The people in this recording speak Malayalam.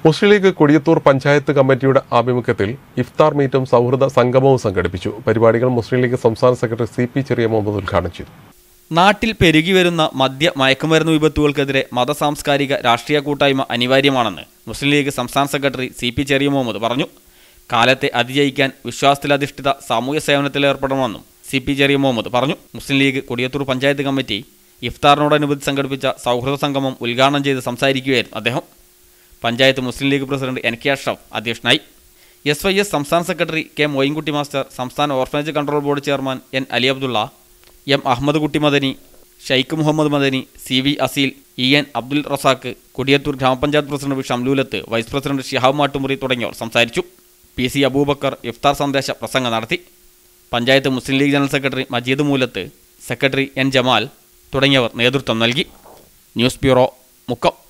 മുസ്ലിം ലീഗ് കൊടിയത്തൂർ പഞ്ചായത്ത് കമ്മിറ്റിയുടെ ആഭിമുഖ്യത്തിൽ ഇഫ്താർ മീറ്റും സൗഹൃദ സംഗമവും സംഘടിപ്പിച്ചു പരിപാടികൾ മുസ്ലിം ലീഗ് സംസ്ഥാന secretary C P Cheriya Muhammad ഉദ്ഘാടനം ചെയ്തു നാട്ടിൽ പെരുകി വരുന്ന മദ്യ മയക്കുമരുന്ന് വിപത്തുകൾക്കെതിരെ മത സാംസ്കാരിക രാഷ്ട്രീയ കൂട്ടായ്മ അനിവാര്യമാണെന്ന് മുസ്ലിം ലീഗ് സംസ്ഥാന secretary C P Cheriya Muhammad പറഞ്ഞു കാലത്തെ അതിജയിക്കാൻ വിശ്വാസത്തിലധിഷ്ഠിത സാമൂഹ്യ സേവനത്തിൽ ഏർപ്പെടണമെന്നും സി പി ചെറിയ മുഹമ്മദ് പറഞ്ഞു മുസ്ലിം ലീഗ് കൊടിയത്തൂർ പഞ്ചായത്ത് കമ്മിറ്റി ഇഫ്താറിനോടനുബന്ധിച്ച് സംഘടിപ്പിച്ച സൗഹൃദ സംഗമം ഉദ്ഘാടനം ചെയ്ത് സംസാരിക്കുകയായിരുന്നു അദ്ദേഹം panchayat Muslim League president N K Ashraf അധ്യക്ഷനായി എസ് വൈ എസ് സംസ്ഥാന സെക്രട്ടറി കെ മോയിൻകുട്ടി മാസ്റ്റർ സംസ്ഥാന orphanage control board chairman N Ali Abdulla M Ahammed Kutty Madani Sheikh Muhammad Madani C V Aseel E N Abdul Razak Kodiyathur ഗ്രാമപഞ്ചായത്ത് president Shamlulath vice president Shihab Mattumuri തുടങ്ങിയവർ സംസാരിച്ചു പി സി അബൂബക്കർ ഇഫ്താർ സന്ദേശ പ്രസംഗം നടത്തി panchayat Muslim League general secretary Majeed Moolath secretary N Jamal തുടങ്ങിയവർ നേതൃത്വം നൽകി ന്യൂസ് ബ്യൂറോ മുക്കം